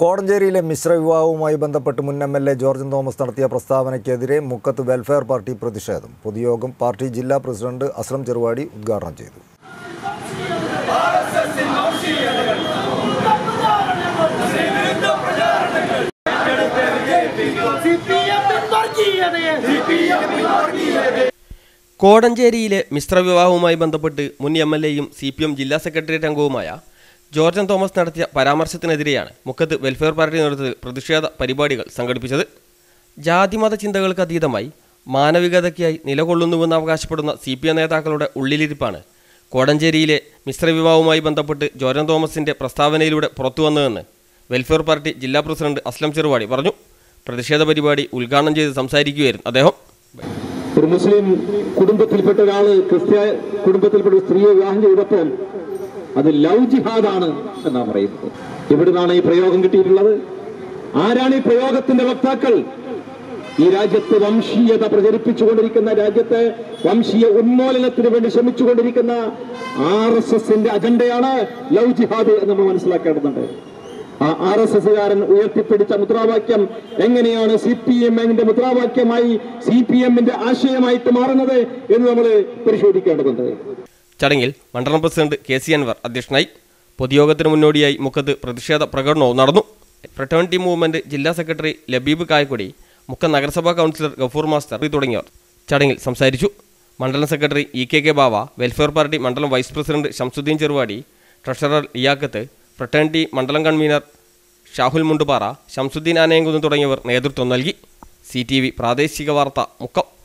കോടഞ്ചേരിയിലെ മിശ്ര വിവാഹവുമായി ബന്ധപ്പെട്ട് മുൻ M L A Georgen Thomas നടത്തിയ പ്രസ്താവനയ്ക്കെതിരെ മുക്കത്ത് വെൽഫെയർ പാർട്ടി പ്രതിഷേധം പൊതുയോഗം പാർട്ടി ജില്ലാ പ്രസിഡന്റ് അസ്ലം ചെറുവാടി ഉദ്ഘാടനം ചെയ്തു കോടഞ്ചേരിയിലെ മിശ്രവിവാഹവുമായി ബന്ധപ്പെട്ട് മുൻ എം എൽ എയും സി പി എം ജില്ലാ സെക്രട്ടേറിയറ്റ് അംഗവുമായ ജോർജൻ തോമസ് നടത്തിയ പരാമർശത്തിനെതിരെയാണ് മുക്കത്ത് വെൽഫെയർ പാർട്ടി നേതൃത്വത്തിൽ പ്രതിഷേധ പരിപാടികൾ സംഘടിപ്പിച്ചത് ജാതിമത ചിന്തകൾക്ക് അതീതമായി മാനവികതയ്ക്കായി നിലകൊള്ളുന്നുവെന്ന് അവകാശപ്പെടുന്ന സി പി എം നേതാക്കളുടെ ഉള്ളിലിരിപ്പാണ് കോടഞ്ചേരിയിലെ മിശ്രവിവാഹവുമായി ബന്ധപ്പെട്ട് ജോർജൻ തോമസിന്റെ പ്രസ്താവനയിലൂടെ പുറത്തുവന്നതെന്ന് വെൽഫെയർ പാർട്ടി ജില്ലാ പ്രസിഡന്റ് അസ്ലം ചെറുവാടി പറഞ്ഞു പ്രതിഷേധ പരിപാടി ഉദ്ഘാടനം ചെയ്ത് സംസാരിക്കുകയായിരുന്നു അദ്ദേഹം ഒരു മുസ്ലിം കുടുംബത്തിൽപ്പെട്ട ഒരാള് ക്രിസ്ത്യ കുടുംബത്തിൽപ്പെട്ട ഒരു സ്ത്രീയെ വിവാഹം ചെയ്തപ്പോൾ അത് ലവ് ജിഹാദാണ് എന്നാ പറയുന്നത് എവിടുന്നാണ് ഈ പ്രയോഗം കിട്ടിയിട്ടുള്ളത് ആരാണ് ഈ പ്രയോഗത്തിന്റെ വക്താക്കൾ ഈ രാജ്യത്ത് വംശീയത പ്രചരിപ്പിച്ചുകൊണ്ടിരിക്കുന്ന രാജ്യത്തെ വംശീയ ഉന്മൂലനത്തിന് വേണ്ടി ശ്രമിച്ചുകൊണ്ടിരിക്കുന്ന ആർ എസ് എസിന്റെ അജണ്ടയാണ് ലവ് ജിഹാദ് എന്ന് നമ്മൾ മനസ്സിലാക്കേണ്ടതുണ്ട് ആ ആർ എസ് എസുകാരൻ ഉയർത്തിപ്പിടിച്ച മുദ്രാവാക്യം എങ്ങനെയാണ് സി പി എമ്മിന്റെ മുദ്രാവാക്യമായി സി പി എമ്മിന്റെ ആശയമായിട്ട് മാറുന്നത് എന്ന് നമ്മൾ പരിശോധിക്കേണ്ടതുണ്ട് ചടങ്ങിൽ മണ്ഡലം പ്രസിഡന്റ് കെ സി അൻവർ അധ്യക്ഷനായി പൊതുയോഗത്തിന് മുന്നോടിയായി മുക്കത്ത് പ്രതിഷേധ പ്രകടനവും നടന്നു ഫ്രട്ടേണിറ്റി മൂവ്മെന്റ് ജില്ലാ സെക്രട്ടറി ലബീബ് കായക്കൊടി മുക്കം നഗരസഭാ കൗൺസിലർ ഗഫൂർ മാസ്റ്റർ തുടങ്ങിയവർ ചടങ്ങിൽ സംസാരിച്ചു മണ്ഡലം secretary E K K Bava welfare party മണ്ഡലം vice president Shamsuddin Cheruvadi treasurer Liyaqat fraternity മണ്ഡലം കൺവീനർ ഷാഹുൽ മുണ്ടുപാറ ഷംസുദ്ദീൻ ആനയങ്കുന്ന് തുടങ്ങിയവർ നേതൃത്വം നൽകി സി ടി വി പ്രാദേശിക വാർത്ത മുക്കം